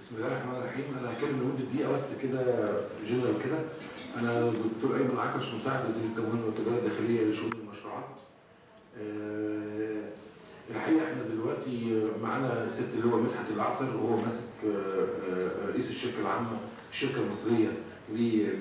بسم الله الرحمن الرحيم انا هتكلم لمده دقيقه بس كده جنرال كده انا دكتور ايمن عكش مساعد وزير التموين والتجاره الداخليه لشؤون المشروعات آه، الحقيقه احنا دلوقتي معانا الست اللي هو مدحت العصر وهو ماسك آه، آه، رئيس الشركه العامه الشركه المصريه لل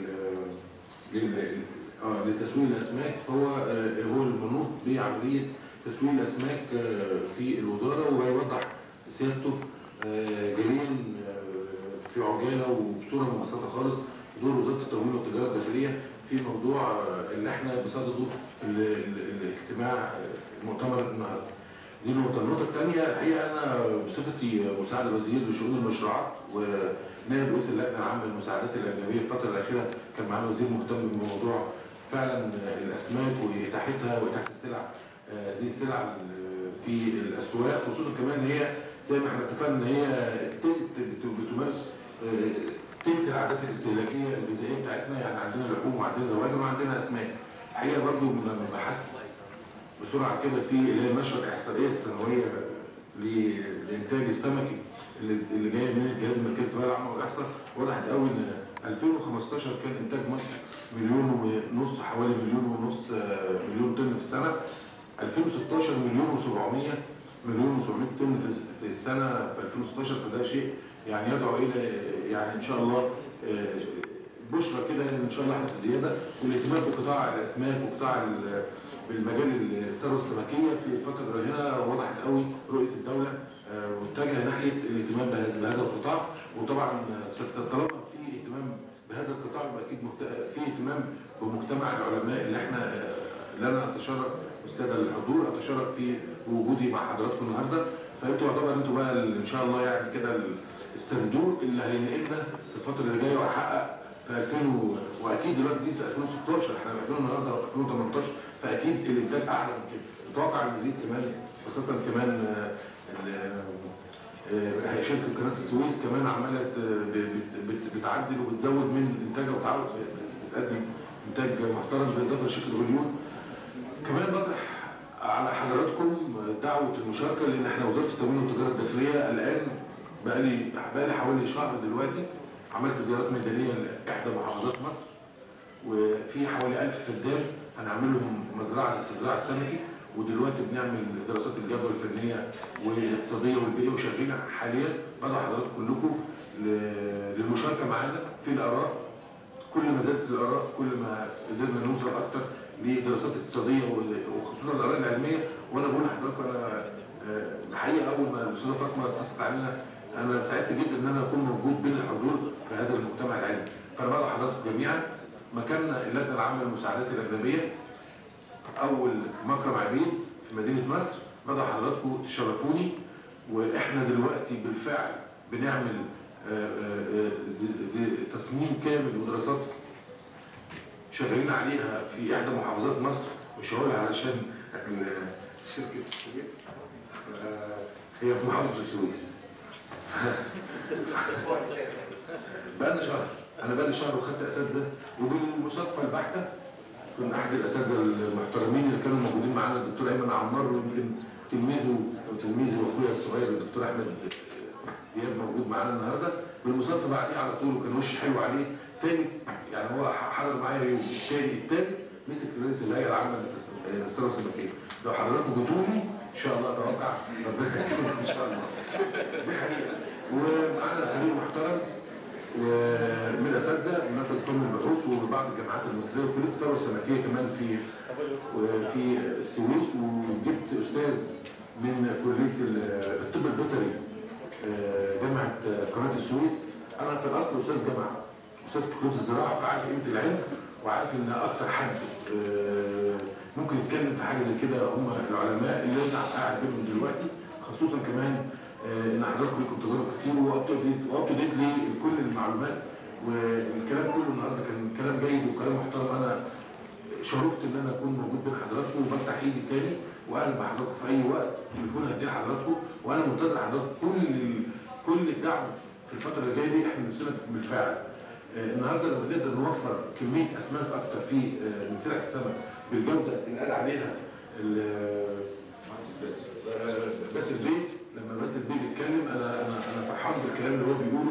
لل- اه لتسويق الاسماك فهو آه، هو المنوط بعمليه تسويق الاسماك آه، في الوزاره وهيوضح سيادته آه، جايين آه، في عجاله وبصوره مبسطه خالص دور وزاره التموين والتجاره الداخليه في موضوع آه، اللي احنا بصدده ال- ال- الاجتماع آه، المؤتمر النهارده. دي نقطة، النقطة الثانية الحقيقة أنا بصفتي مساعد وزير لشؤون المشروعات ونائب رئيس اللجنة العامة للمساعدات الأجنبية الفترة الأخيرة كان معانا وزير مهتم بموضوع فعلا الأسماك وإتاحتها وإتاحة السلع آه، هذه السلع ال- في الأسواق خصوصا كمان إن هي زي ما احنا اتفقنا إن هي التلت بت- بتمارس آه، تلت العادات الاستهلاكية الغذائية بتاعتنا يعني عندنا لحوم وعندنا دواجن وعندنا أسماك. الحقيقة برضو لما بحثت بسرعه كده في اللي هي النشره الاحصائيه السنويه ل- للانتاج السمكي اللي اللي جايه من الجهاز المركزي للتنميه العامه والاحصاء وضحت قوي ان 2015 كان انتاج مصر مليون ونص حوالي مليون ونص آه، مليون طن في السنه 2016 مليون و700 مليون و700 طن في في السنه في 2016 فده شيء يعني يدعو الى يعني ان شاء الله آه، بشرى كده ان شاء الله احنا في زياده والاهتمام بقطاع الاسماك وقطاع ال- بالمجال الثروه السمكيه في الفتره الراهنه وضحت قوي رؤيه الدوله آه، واتجه ناحيه الاهتمام بهذا بهذا القطاع وطبعا آه، ست- طالما في اهتمام بهذا القطاع يبقى اكيد مهت- في اهتمام بمجتمع العلماء اللي احنا آه، اللي انا اتشرف والساده الحضور اتشرف في وجودي مع حضراتكم النهارده فانتوا يعتبر انتوا بقى ال- ان شاء الله يعني كده ال- الصندوق اللي هينقلنا في الفتره اللي جايه وهيحقق في 2000 و... واكيد دلوقتي دي 2016 احنا 2000 النهارده 2018 فاكيد الانتاج اعلى من كده متوقع المزيد كمان خاصه كمان آه، ال- آه، شركه قناه السويس كمان عماله ت- بت- بت- بتعدل وبتزود من انتاجها وتعود بتقدم انتاج محترم بالاضافه لشركه غليون كمان بطرح على حضراتكم دعوه المشاركه لان احنا وزاره التموين والتجاره الداخليه الان بقالي بقالي حوالي شهر دلوقتي عملت زيارات ميدانيه لاحدى محافظات مصر وفي حوالي 1000 فدان هنعمل لهم مزرعه للاستزراع السمكي ودلوقتي بنعمل دراسات الجدوى الفنيه والاقتصاديه والبيئيه وشغالين حاليا بدأ حضراتكم كلكم ل- للمشاركه معانا في الاراء كل ما زادت الاراء كل ما قدرنا نوصل اكتر لدراسات اقتصاديه و- وخصوصا الاراء العلميه وانا بقول لحضراتكم انا آه، الحقيقه اول ما الاستاذه فاطمه اتصلت علينا انا سعدت جدا ان انا اكون موجود بين الحضور في هذا المجتمع العلمي فانا بدعو حضراتكم جميعا مكاننا اللجنه العامه للمساعدات الاجنبيه اول مكرم عبيد في مدينه مصر بدعو حضراتكم تشرفوني واحنا دلوقتي بالفعل بنعمل آه، آه، آه، د- د- تصميم كامل ودراسات شغالين عليها في احدى محافظات مصر مش هقولها علشان ال- شركه السويس ف- هي في محافظه السويس بقى لنا شهر انا بقى لي شهر وخدت اساتذه وبالمصادفه البحته كنا احد الاساتذه المحترمين اللي كانوا موجودين معانا الدكتور ايمن عمار ويمكن تلميذه وتلميذي واخويا الصغير الدكتور احمد دياب موجود معانا النهارده بالمصادفه بعديه على طول وكان وش حلو عليه تاني يعني هو حضر معايا يوم التاني التالت مسك رئيس الهيئه العامه للاستس- للثروه السمكيه لو حضراتكم جيتولي ان شاء الله اتوقع ربنا يكرمكم ان شاء الله دي حقيقه ومعانا فريق محترم ومن الاساتذه من مركز قومي للبحوث وبعض الجامعات المصريه وكليه الثروه السمكيه كمان في في السويس وجبت استاذ من كليه ال- الطب البيطري آه، جامعه قناه السويس انا في الاصل استاذ جامعه استاذ في كليه الزراعه فعارف قيمه العلم وعارف ان اكتر حد آه، ممكن يتكلم في حاجه زي كده هم العلماء اللي انا قاعد بينهم دلوقتي خصوصا كمان آه، ان حضراتكم لكم تجارب كتير واب تو ديت واب تو ديت لكل المعلومات والكلام كله النهارده كان كلام جيد وكلام محترم انا شرفت ان انا اكون موجود بين حضراتكم وبفتح ايدي التاني واقلب مع حضراتكم في اي وقت تليفون هديه لحضراتكم وانا منتظر حضراتكم كل كل الدعم في الفتره اللي جايه دي احنا بنسلك بالفعل آه، النهارده لما نقدر نوفر كميه اسماك اكتر في آه، من سلع السمك بالجوده اللي قال عليها ال- بس بس البيت لما بس البيت بيتكلم انا انا انا فرحان بالكلام اللي هو بيقوله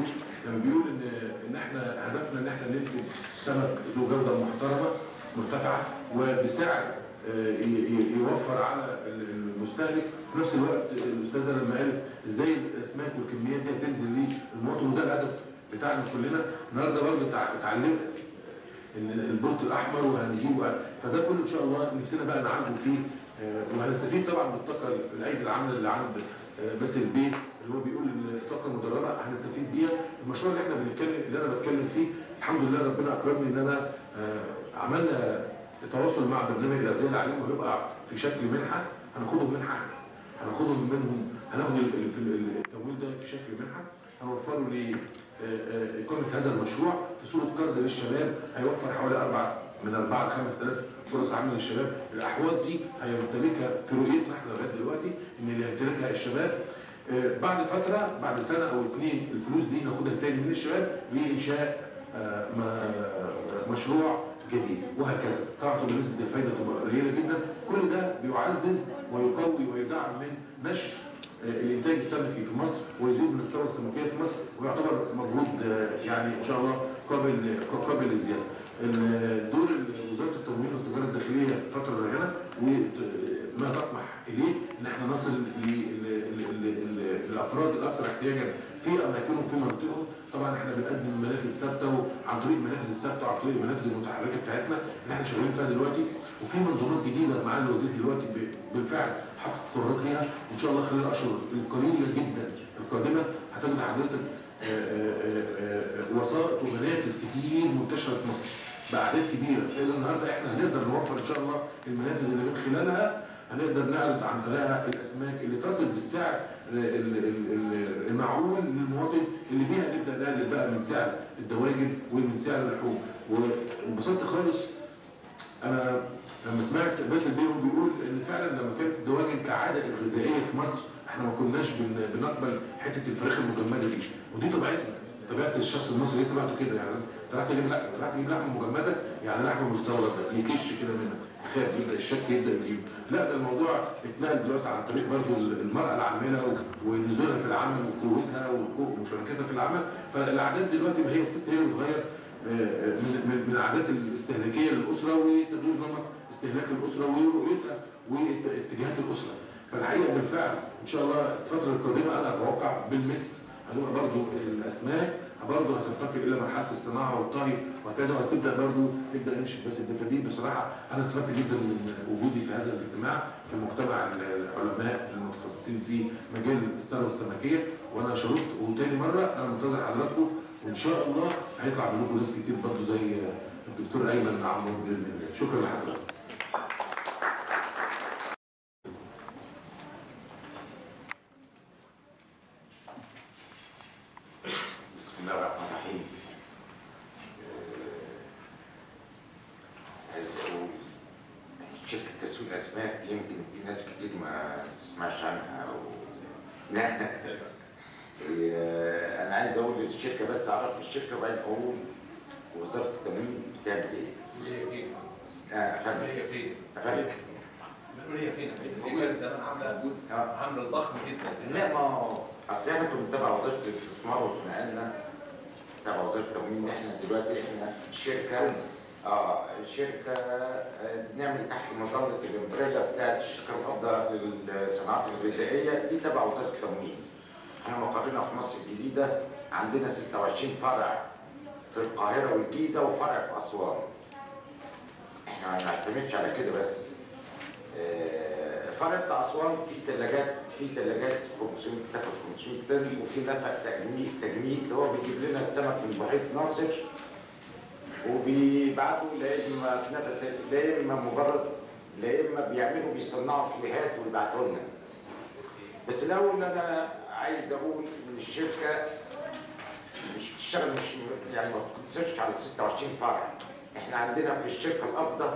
كان بيقول ان ان احنا هدفنا ان احنا ننتج سمك ذو جوده محترمه مرتفعه وبسعر آه، ي- ي- يوفر على ال- المستهلك في نفس الوقت الاستاذه لما قالت ازاي الاسماك والكميات دي هتنزل للمواطن وده الهدف بتاعنا كلنا النهارده برضه تع- اتعلمت ان البولت الاحمر وهنجيبه فده كله ان شاء الله نفسنا بقى نعالجه فيه آه، وهنستفيد طبعا بالطاقه الايدي العامله اللي عند آه، باسل بيه اللي هو بيقول ان الطاقه المدربه هنستفيد بيها المشروع اللي احنا بنتكلم اللي انا بتكلم فيه الحمد لله ربنا اكرمني ان انا آه، عملنا تواصل مع برنامج الغذاء العليم وهيبقى في شكل منحه هناخدهم منحه هناخدهم منهم هناخد ال- ال- في ال- التمويل ده في شكل منحه هنوفره لإقامة هذا المشروع في صورة قرض للشباب هيوفر حوالي أربع من أربعة ل 5000 فرص عمل للشباب، الأحواض دي هيمتلكها في رؤيتنا احنا لغاية دلوقتي إن اللي هيمتلكها الشباب آه، بعد فترة بعد سنة أو اتنين الفلوس دي ناخدها تاني من الشباب لإنشاء آه، م- مشروع جديد وهكذا طبعا تبقى نسبة الفايدة تبقى قليلة جدا كل ده بيعزز ويقوي ويدعم من نشر آه، الانتاج السمكي في مصر ويزيد من الثروه السمكيه في مصر ويعتبر مجهود آه، يعني ان شاء الله قابل قابل للزياده. ال- دور وزاره التموين والتجاره الداخليه الفتره الراهنه وما تطمح اليه ان احنا نصل للافراد الاكثر احتياجا في اماكنهم في مناطقهم طبعا احنا بنقدم منافذ ثابته عن طريق المنافذ الثابته وعن طريق المنافذ المتحركه بتاعتنا اللي احنا شغالين فيها دلوقتي وفي منظومات جديده معالي الوزير دلوقتي ب- بالفعل حاطط تصورات ليها وان شاء الله خلال الاشهر القليله جدا القادمه هتجد حضرتك آه، آه، آه، آه، وسائط ومنافذ كتير منتشره في مصر باعداد كبيره فاذا النهارده احنا هنقدر نوفر ان شاء الله المنافذ اللي من خلالها هنقدر نعرض عن طريقها الاسماك اللي تصل بالسعر ال- ال- ال- ال- المعقول للمواطن اللي بيها نبدا نقلل بقى من سعر الدواجن ومن سعر اللحوم وانبسطت خالص انا لما سمعت باسل بيهم بيقول ان فعلا لما كانت الدواجن كعاده غذائيه في مصر احنا ما كناش بن- بنقبل حته الفراخ المجمده دي ودي طبيعتنا طبيعه الشخص المصري هي طبيعته كده يعني طلعت تجيب لا طلعت تجيب لحمه مجمده يعني لحمه مستورده يكش كده منها خاف يبدا الشك يبدا يجيب لا ده الموضوع اتنقل دلوقتي على طريق برضه المراه العامله و- ونزولها في العمل وقوتها وقو- ومشاركتها في العمل فالاعداد دلوقتي ما هي الست هي اللي بتغير آه، من من من العادات الاستهلاكيه للاسره وتدوير نمط استهلاك الاسره ورؤيتها واتجاهات الاسره فالحقيقه بالفعل ان شاء الله الفتره القادمه انا اتوقع بالمثل هتبقى برضو الاسماك برضو هتنتقل الى مرحله الصناعه والطهي وهكذا وهتبدا برضو نبدا نمشي بس فدي بصراحه انا استفدت جدا من وجودي في هذا الاجتماع في مجتمع العلماء المتخصصين في مجال الثروه السمكيه وانا شرفت وتاني مره انا منتظر حضراتكم وان شاء الله هيطلع منكم ناس كتير برضو زي الدكتور ايمن عمرو باذن الله شكرا لحضرتك بسم الله الرحمن الرحيم آه، عايز اقول شركة تسويق اسماك يمكن في ناس كتير ما تسمعش عنها او لا آه، انا عايز اقول للشركة بس اعرف الشركة وبعدين اقول وزارة التموين بتعمل ايه؟ هي فين؟ آه، افندم هي فين؟ افندم بنقول هي فين؟ هي كانت زمان عامله آه. عامله ضخم جدا لا ما هو اصل احنا كنا تبع وزاره الاستثمار واتنقلنا تبع وزاره التموين احنا دلوقتي احنا شركه اه شركه آه، بنعمل تحت مظله الامبريلا بتاعت الشركه القابضه للصناعات الغذائيه دي تبع وزاره التموين. احنا مقرنا في مصر الجديده عندنا 26 فرع في القاهره والجيزه وفرع في اسوان. احنا ما نعتمدش على كده بس آه، فرع بتاع اسوان في ثلاجات في ثلاجات 500 تاخد 500 طن وفي نفق تجميد تجميد هو بيجيب لنا السمك من بحيره ناصر وبيبعتوا لا اما في نفق تاني، لا اما مجرد لا اما بيعملوا بيصنعوا فيليهات ويبعتوا لنا بس الاول انا عايز اقول ان الشركه مش بتشتغل مش يعني ما بتقتصرش على 26 فرع احنا عندنا في الشركه القابضه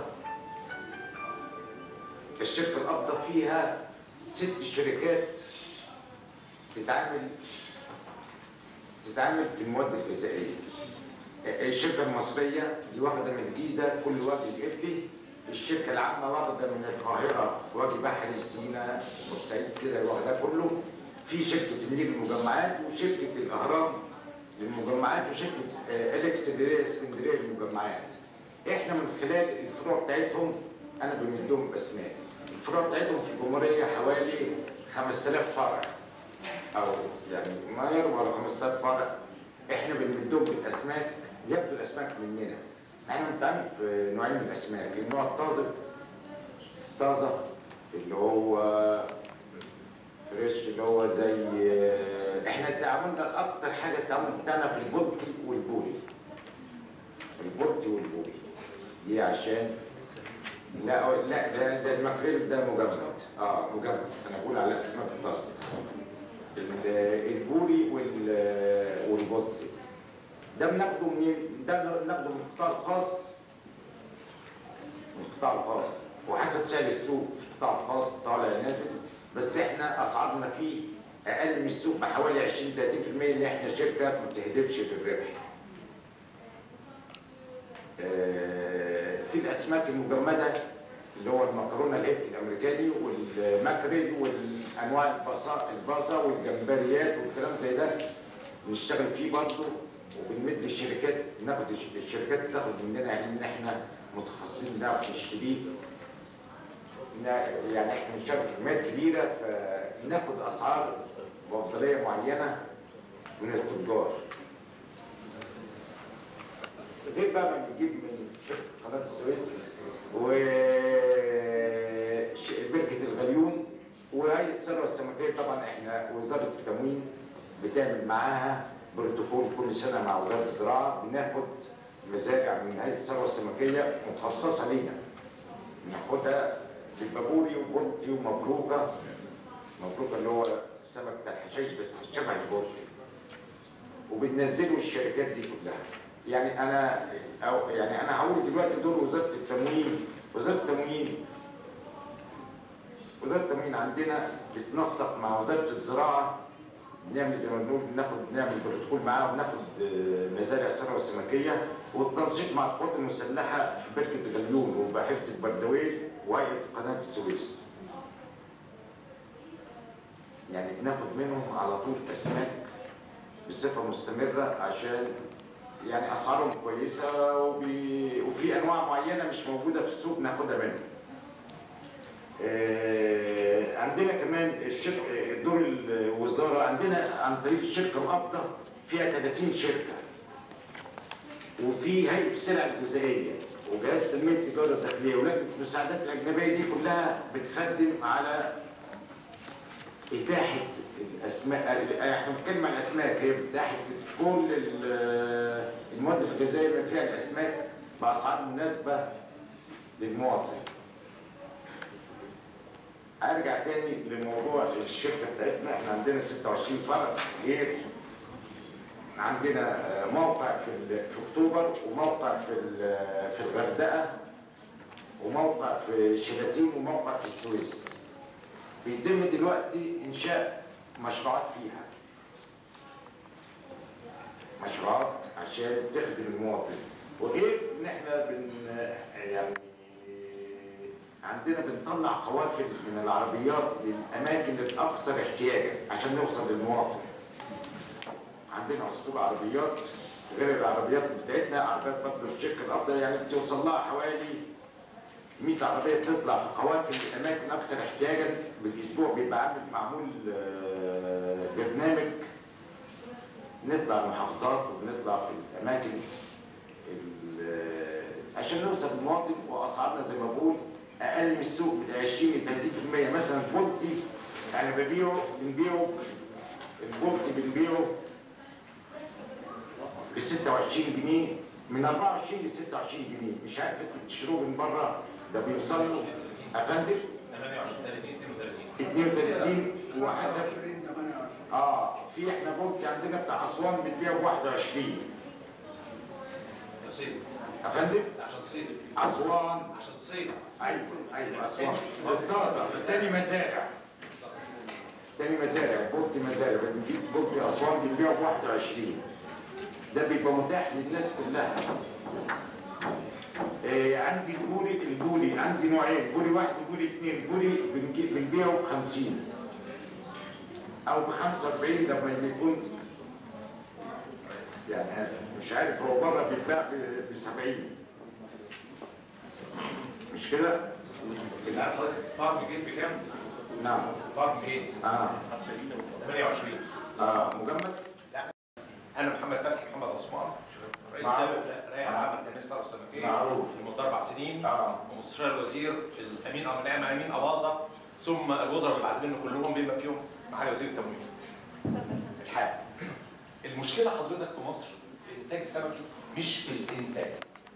الشركة القابضة فيها ست شركات تتعامل تتعامل في المواد الغذائية. الشركة المصرية دي واخدة من الجيزة كل وجه الإبلي، الشركة العامة واخدة من القاهرة وجه بحري سينا بورسعيد كده واخدة كله. في شركة النيل المجمعات وشركة الأهرام للمجمعات وشركه آه، اليكس اسكندريه اسكندريه للمجمعات احنا من خلال الفروع بتاعتهم انا بمدهم اسماء الفروع بتاعتهم في الجمهوريه حوالي 5000 فرع او يعني ما يروى على 5000 فرع احنا بنمدهم بالاسماك يبدو الاسماك مننا احنا بنتعامل في نوعين من الاسماك النوع الطازج طازه اللي هو فريش اللي هو زي احنا تعاملنا اكتر حاجه التعامل بتاعنا في البلطي والبوري البلطي والبوري دي عشان لا لا ده, ده الماكريل ده مجمد اه مجمد انا بقول على اسماك الطازه ال- البوري وال- والبلطي ده بناخده منين؟ ده بناخده من القطاع الخاص من القطاع الخاص وحسب سعر السوق في القطاع الخاص طالع نازل بس احنا اسعارنا فيه اقل من السوق بحوالي 20 30% ان احنا شركه ما بتهدفش للربح. آه، في الاسماك المجمده اللي هو المكرونه الهيك الامريكاني والماكريل والانواع البصا البصا والجمبريات والكلام زي ده بنشتغل فيه برضه وبنمد الشركات ناخد الش- الشركات تاخد مننا يعني ان احنا متخصصين نعرف نشتريه نا- يعني احنا بنشتغل في كميات كبيره فناخد اسعار بافضليه معينه من التجار. غير بقى ما بنجيب من شركه قناه السويس وبركه الغليون وهيئه الثروه السمكيه طبعا احنا وزاره التموين بتعمل معاها بروتوكول كل سنه مع وزاره الزراعه بناخد مزارع من هيئه الثروه السمكيه مخصصه لينا ناخدها للبابوري وبولتي ومبروكه مبروكه اللي هو السمك بتاع الحشائش بس شبه البولتي وبتنزلوا الشركات دي كلها يعني انا أو يعني انا هقول دلوقتي دور وزاره التموين وزاره التموين وزاره التموين عندنا بتنسق مع وزاره الزراعه بنعمل زي ما بنقول بناخد نعمل بروتوكول معاها وبناخد آه، مزارع الثروه السمكيه والتنسيق مع القوات المسلحه في بركه غليون وبحيره البردويل وهيئه قناه السويس. يعني بناخد منهم على طول اسماك بصفه مستمره عشان يعني اسعارهم كويسه وبي... وفي انواع معينه مش موجوده في السوق ناخدها منهم. آه، عندنا كمان الشركه دور الوزاره عندنا عن طريق الشركه القابضه فيها 30 شركه وفي هيئه السلع الغذائيه وجهاز تنميه التجاره الداخليه ولجنه المساعدات الاجنبيه دي كلها بتخدم على اتاحه الاسماك احنا بنتكلم عن الاسماك هي اتاحه كل ال- المواد الغذائيه اللي فيها الاسماك باسعار مناسبه للمواطن. ارجع تاني لموضوع الشركه بتاعتنا احنا عندنا 26 فرع غير عندنا آه، موقع في ال- في اكتوبر وموقع في ال- في الغردقه وموقع في شلاتين وموقع في السويس بيتم دلوقتي انشاء مشروعات فيها مشروعات عشان تخدم المواطن وغير ان احنا بن يعني عندنا بنطلع قوافل من العربيات للاماكن الاكثر احتياجا عشان نوصل للمواطن عندنا اسطول عربيات غير العربيات بتاعتنا عربيات برضه الشركه الافضل يعني بتوصل لها حوالي 100 عربيه بتطلع في قوافل الاماكن اكثر احتياجا بالاسبوع بيبقى عامل معمول آه، برنامج نطلع المحافظات وبنطلع في الاماكن ال- عشان نوصل للمواطن واسعارنا زي ما بقول اقل من السوق من 20 ل 30% مثلا البولتي يعني ببيعه بنبيعه البولتي بنبيعه ب 26 جنيه من 24 ل 26 جنيه مش عارف انتوا بتشتروه من بره ده بيوصل له افندم 28 32 32 وحسب اه في احنا بولتي عندنا بتاع اسوان بنبيعه ب 21 صيد افندم عشان صيد اسوان عشان صيد ايوه ايوه اسوان الطازه تاني مزارع تاني مزارع بولتي مزارع بنجيب بولتي اسوان بنبيعه ب 21 ده بيبقى متاح للناس كلها آه عندي البولي البولي عندي نوعين بولي واحد وبولي اثنين البولي بنجيب بنبيعه ب 50 او ب 45 لما يكون مش عارف هو بره بيتباع ب 70 مش كده؟ انت عارف حضرتك فارم جيت بكام؟ نعم فارم جيت اه 28 اه مجمد انا محمد فتحي محمد عثمان رئيس معروف. سابق رئيس عام التنميه الثروه السمكيه معروف. لمده اربع سنين اه ومستشار الوزير الامين او نعم امين اباظه ثم الوزراء اللي بعد منه كلهم بما فيهم معالي وزير التموين. الحال المشكله حضرتك في مصر في الانتاج السمكي مش في الانتاج.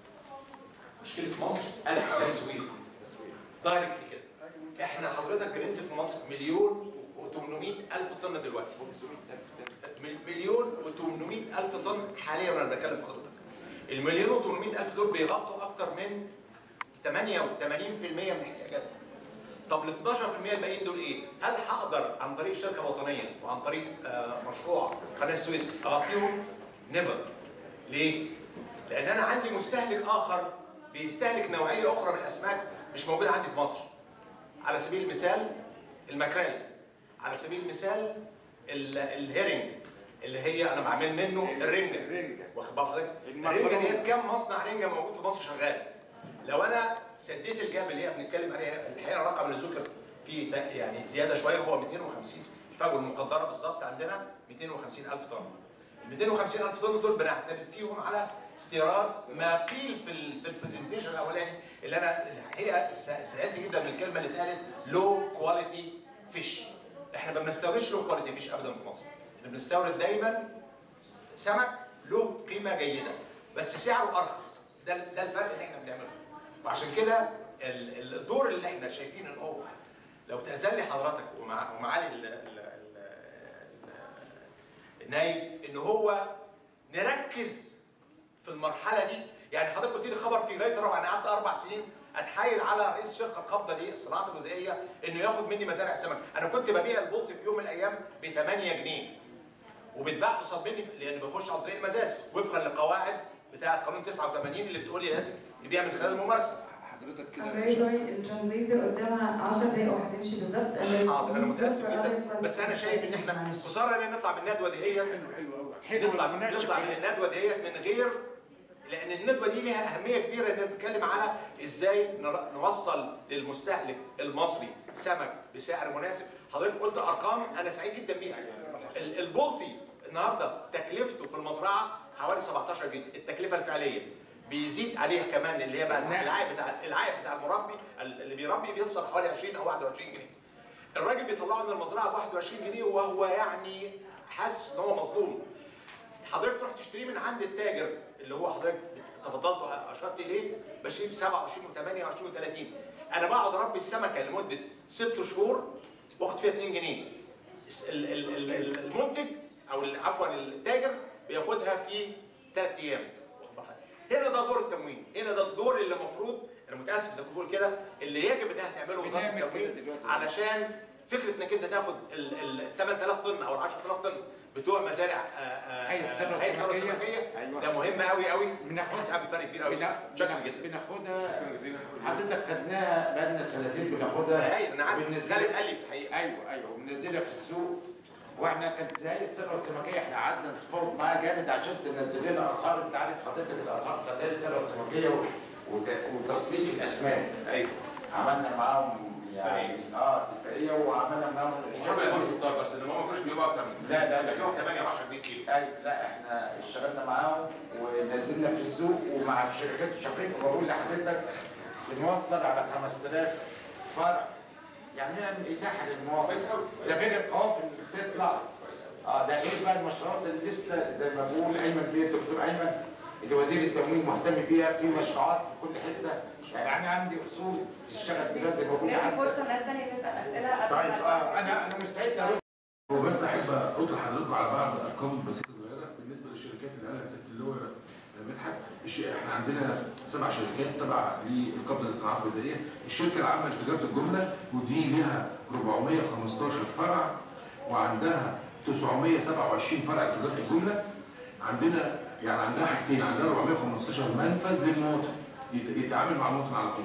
مشكله مصر التسويق. دايركت كده. احنا حضرتك بننتج في مصر مليون و800 الف طن دلوقتي. مل- مليون و800 الف طن حاليا وانا بتكلم حضرتك. المليون و800 الف دول بيغطوا اكتر من 88% من احتياجاتنا. طب ال 12% الباقيين دول ايه؟ هل هقدر عن طريق شركه وطنيه وعن طريق آه، مشروع قناه السويس اغطيهم؟ نيفر. ليه؟ لان انا عندي مستهلك اخر بيستهلك نوعيه اخرى من الاسماك مش موجوده عندي في مصر. على سبيل المثال المكريل. على سبيل المثال ال- الهيرنج اللي هي انا بعمل منه الرنجه. الرنجة. واخد بال حضرتك؟ المعمرة. الرنجه ديت كام مصنع رنجه موجود في مصر شغال؟ لو انا سديت الجاب اللي هي بنتكلم عليها الحقيقه الرقم اللي ذكر فيه تا- يعني زياده شويه هو 250 الفجوه المقدره بالظبط عندنا 250 الف طن. ال 250 الف طن دول بنعتمد فيهم على استيراد ما قيل في ال في البرزنتيشن الاولاني اللي انا الحقيقه س- سالت جدا من الكلمه اللي اتقالت لو كواليتي فيش. احنا ما بنستوردش لو كواليتي فيش ابدا في مصر. احنا بنستورد دايما سمك له قيمه جيده بس سعره ارخص ده ده الفرق اللي احنا بنعمله وعشان كده ال- ال- الدور اللي احنا شايفين ان هو لو تاذن لي حضرتك ومع ومعالي ال- ال- ال- ال- النايب ان هو نركز في المرحله دي يعني حضرتك قلت لي خبر في غايه الروعه انا قعدت اربع سنين اتحايل على رئيس شركه القبضه للصناعات الغذائيه انه ياخد مني مزارع السمك انا كنت ببيع البلط في يوم من الايام ب 8 جنيه وبتباع قصاد مني لان بخش عن طريق المزاد وفقا للقواعد بتاعه قانون 89 اللي بتقول لي لازم تبيع من خلال الممارسه حضرتك I'm كده very sorry الترانزليت قدامها 10 دقايق وهتمشي بالظبط And حاضر انا متاسف for جدا other بس انا شايف ان احنا questions. خساره ان نطلع من الندوه ديت حلو حلو قوي حلو نطلع المناقشة نطلع من كويسة. الندوه ديت من غير لان الندوه دي ليها اهميه كبيره ان بنتكلم على ازاي نر- نوصل للمستهلك المصري سمك بسعر مناسب حضرتك قلت ارقام انا سعيد جدا بيها ال- البلطي النهارده تكلفته في المزرعه حوالي 17 جنيه التكلفه الفعليه بيزيد عليها كمان اللي هي بقى العائد بتاع العائد بتاع المربي اللي بيربي بيوصل حوالي 20 او 21 جنيه الراجل بيطلعه من المزرعه ب 21 جنيه وهو يعني حاسس ان هو مظلوم حضرتك تروح تشتريه من عند التاجر اللي هو حضرتك تفضلت واشرت اليه بشتريه ب 27 و28 و30 انا بقعد اربي السمكه لمده ست شهور واخد فيها 2 جنيه الس- ال- ال- ال- ال- المنتج او ال- عفوا التاجر بياخدها في ثلاث ايام واخد بالك؟ هنا ده دور التموين هنا ده الدور اللي المفروض انا متاسف زي ما بقول كده اللي يجب انها تعمله وزاره بنعمل كده التموين دلوقتي. علشان فكره انك انت تاخد ال ال 8000 طن او ال 10000 طن بتوع مزارع آه، آه، هيئة الثروة هيئة الثروة السمكية. السمكية أيوة. ده مهم قوي قوي بناخد- هتعمل فرق كبير قوي بنا- شكرا بنا- جدا بناخدها حضرتك خدناها بقالنا سنتين بناخدها ايوه انا عارف وبننزلها- زادت قال لي في الحقيقه ايوه ايوه وبننزلها في السوق واحنا كانت زي الثروه السمكيه احنا قعدنا نتفاوض معاها جامد عشان تنزل لنا اسعار انت عارف حضرتك الاسعار بتاعت الثروه السمكيه و- وت- وتصنيف الاسماك ايوه عملنا معاهم يعني اه اتفاقيه وعملنا معاهم هم يبقوا شطار بس ان هم ما كانوش بيبقوا اكتر من لا لا لا بيبيعوا 8 10 100 كيلو ايوه لا احنا اشتغلنا معاهم ونزلنا في السوق ومع الشركات الشقيقه بقول لحضرتك بنوصل على 5000 فرع يعني نعمل اتاحه للمواطن كويس قوي ده غير القوافل اللي بتطلع اه ده غير بقى المشروعات اللي لسه زي ما بقول ايمن بيه الدكتور ايمن اللي وزير التموين مهتم بيها في مشروعات في كل حته يعني انا عندي اصول تشتغل دلوقتي زي ما بقول ندي لحضرتك فرصه لناس ثانيه تسال اسئله قبل طيب ما اه انا انا مستعد ارد هو بس احب اطرح حضراتكم على بعض ارقام بسيطه صغيره بالنسبه للشركات اللي قالها ست اللي هو مدحت الش- احنا عندنا سبع شركات تبع للقبضه للصناعات الغذائيه الشركه العامه لتجاره الجمله ودي لها 415 فرع وعندها 927 فرع لتجاره الجمله عندنا يعني عندها حاجتين عندها 415 منفذ للمواطن يت- يتعامل مع المواطن على طول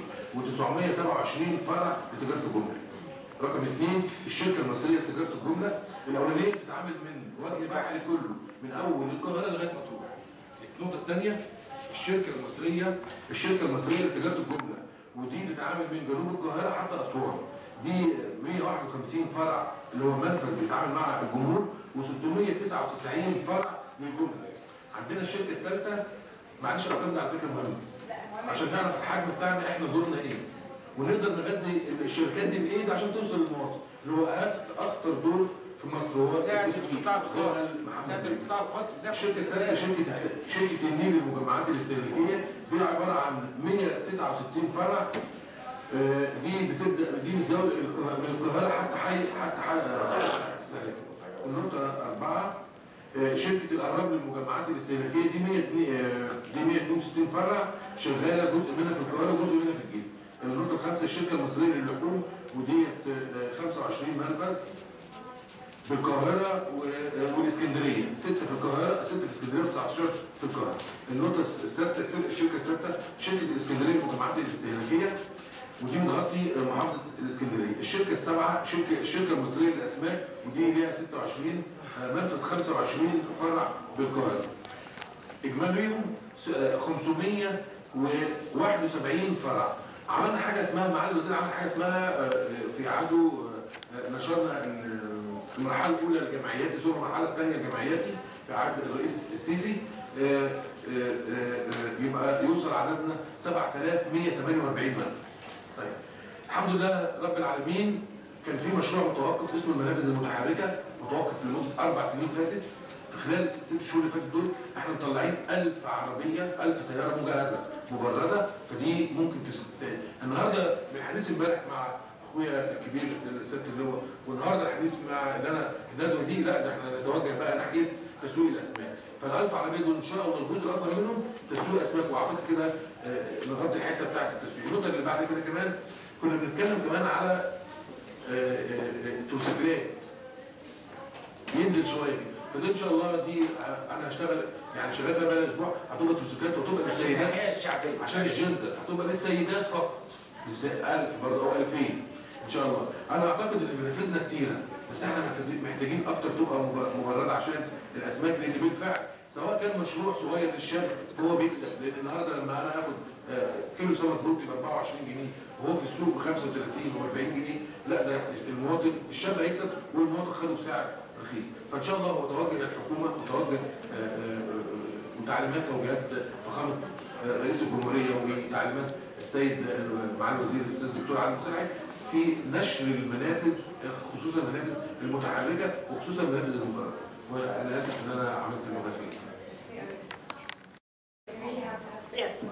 و927 فرع لتجاره الجمله رقم اثنين الشركه المصريه لتجاره الجمله الاولانيه بتتعامل من وجه بحري كله من اول القاهره لغايه مطروح النقطه الثانيه الشركه المصريه الشركه المصريه لتجاره الجمله ودي بتتعامل من جنوب القاهره حتى اسوان دي 151 فرع اللي هو منفذ بيتعامل مع الجمهور و699 فرع للجمله عندنا الشركه الثالثه معلش الارقام دي على فكره مهمه لا المهم عشان نعرف الحجم بتاعنا احنا دورنا ايه ونقدر نغذي الشركات دي بايه ده عشان توصل للمواطن اللي هو أخ- اخطر دور في مصر هو ساعة التسويق القطاع زي ما الخاص قال محمد ساعة بيه. القطاع الخاص بناخد الشركه الثالثه مساحة. شركه شركه النيل للمجمعات الاستهلاكيه دي عباره عن 169 فرع آه، دي بتبدا دي بتزود القه- من القاهره حتى حي حتى حي السلام. النقطه اربعه آه، شركه الاهرام للمجمعات الاستهلاكيه دي 100 آه، دي 162 فرع شغاله جزء منها في القاهره وجزء منها في الجيزه. النقطه الخامسه الشركه المصريه للحوم وديت آه، 25 منفذ بالقاهرة و- والإسكندرية، ستة في القاهرة، ستة في اسكندرية و19 في القاهرة. النقطة السادسة السادسة- الشركة السادسة شركة الإسكندرية للمجمعات الاستهلاكية ودي بتغطي محافظة الإسكندرية. الشركة السابعة شركة الشركة المصرية للأسماك ودي ليها 26 آه، منفذ 25 فرع بالقاهرة. إجماليهم س- آه، 571 فرع. عملنا حاجة اسمها معالي الوزير عمل حاجة اسمها آه، في عهده آه، نشرنا ال- المرحله الاولى الجمعياتي ثم المرحله الثانيه الجمعياتي في عهد الرئيس السيسي آه، آه، آه، آه، يبقى يوصل عددنا 7148 منفذ. طيب الحمد لله رب العالمين كان في مشروع متوقف اسمه المنافذ المتحركه متوقف لمده اربع سنين فاتت في خلال الست شهور اللي فاتت دول احنا مطلعين 1000 عربيه 1000 سياره مجهزه مبرده فدي ممكن تس... النهارده من الحديث امبارح مع اخويا الكبير سياده اللواء والنهارده الحديث مع ان انا الندوه دي لا ده احنا نتوجه بقى ناحيه تسويق الاسماك فال1000 عربيه دول ان شاء الله الجزء الاكبر منهم تسويق اسماك واعتقد كده آه، نغطي الحته بتاعت التسويق النقطه اللي بعد كده كمان كنا بنتكلم كمان على آه، آه، آه، التوصيلات ينزل شويه كده فدي ان شاء الله دي آه، انا هشتغل يعني شغال فيها بقى اسبوع هتبقى توصيلات وهتبقى للسيدات الحياة الشعبية عشان الجندر هتبقى للسيدات فقط لس 1000 برضه او 2000 ان شاء الله انا اعتقد ان منافذنا كتيره بس احنا محتاجين- محتاجين اكتر تبقى مب- مبرده عشان الاسماك لان بالفعل سواء كان مشروع صغير للشاب فهو بيكسب لان النهارده لما انا اخد آه، كيلو سمك بلطي ب 24 جنيه وهو في السوق ب 35 و 40 جنيه لا ده المواطن الشاب هيكسب والمواطن خده بسعر رخيص فان شاء الله هو توجه الحكومه وتوجه آه، آه، آه، وتعليمات توجيهات فخامه آه، رئيس الجمهوريه وتعليمات السيد آه، معالي الوزير الاستاذ الدكتور علي مساعد في نشر المنافذ خصوصا المنافذ المتحركه وخصوصا المنافذ المجرده وانا اسف ان انا عملت المداخله يس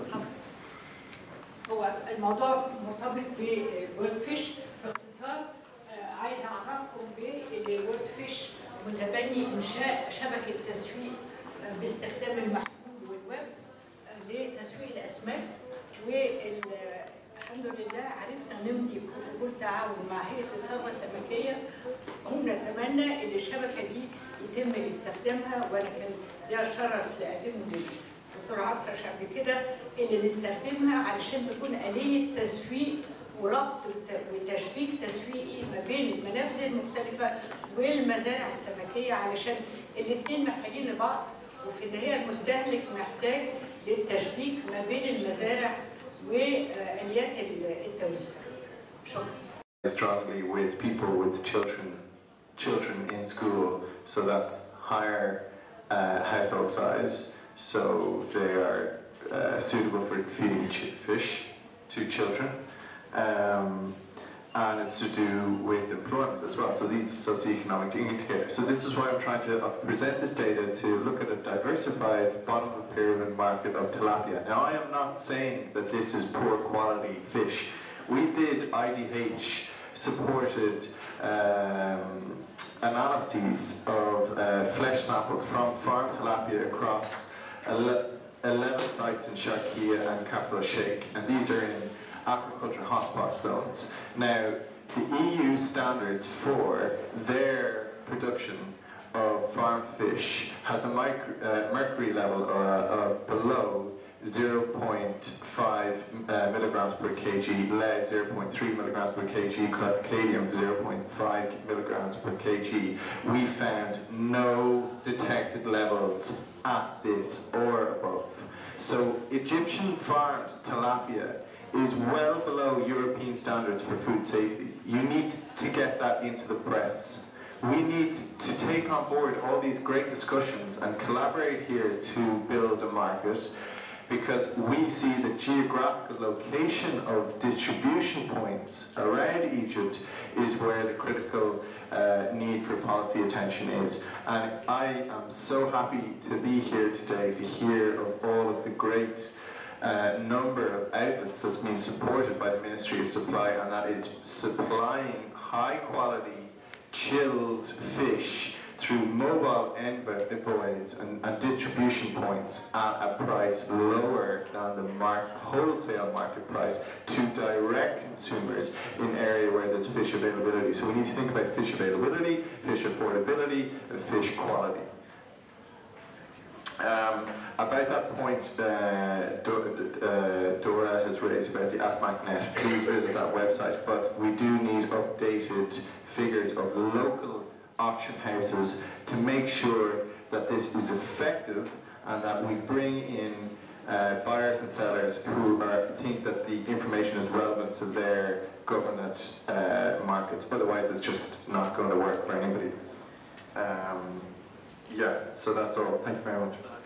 هو الموضوع مرتبط بورد فيش باختصار آه، عايز اعرفكم بان وورد فيش متبني انشاء شبكه تسويق آه، باستخدام المحمول والويب آه، لتسويق الاسماك والحمد لله عرفنا نمضي بروتوكول تعاون مع هيئه الثروه السمكيه هم نتمنى ان الشبكه دي يتم استخدامها وانا كان ليا الشرف لاقدمه للدكتور عكرش قبل كده اللي نستخدمها علشان تكون آلية تسويق وربط وت- وتشبيك تسويقي ما بين المنافذ المختلفة والمزارع السمكية علشان الاثنين محتاجين لبعض وفي النهاية المستهلك محتاج للتشبيك ما بين المزارع وآليات التوزيع. شكرا. strongly with people with children children in school so that's higher uh, household size so they are uh, suitable for feeding ch- fish to children um, and it's to do with employment as well so these are socioeconomic indicators so this is why I'm trying to uh, present this data to look at a diversified bottom of the pyramid market of tilapia now I am not saying that this is poor quality fish we did IDH supported um, analyses of uh, flesh samples from farm tilapia across ele- 11 sites in Sharkia and Kafra Sheikh, and these are in aquaculture hotspot zones. Now, the EU standards for their production of farm fish has a micro, uh, mercury level uh, of below 0.5 uh, milligrams per kg, lead 0.3 milligrams per kg, cl- cadmium 0.5 milligrams per kg. We found no detected levels at this or above. So Egyptian farmed tilapia is well below European standards for food safety. You need to get that into the press. We need to take on board all these great discussions and collaborate here to build a market because we see the geographical location of distribution points around Egypt is where the critical uh, need for policy attention is. And I am so happy to be here today to hear of all of the great uh, number of outlets that's been supported by the Ministry of Supply, and that is supplying high quality chilled fish through mobile envoys and, and distribution points at a price lower than the mar- wholesale market price to direct consumers in area where there's fish availability. So we need to think about fish availability, fish affordability, and fish quality. Um, about that point uh, Do- uh, Dora has raised about the ASMAC.net, please visit that website. But we do need updated figures of local auction houses to make sure that this is effective and that we bring in uh, buyers and sellers who are, think that the information is relevant to their government uh, markets. Otherwise, it's just not going to work for anybody. Um, yeah, so that's all. Thank you very much.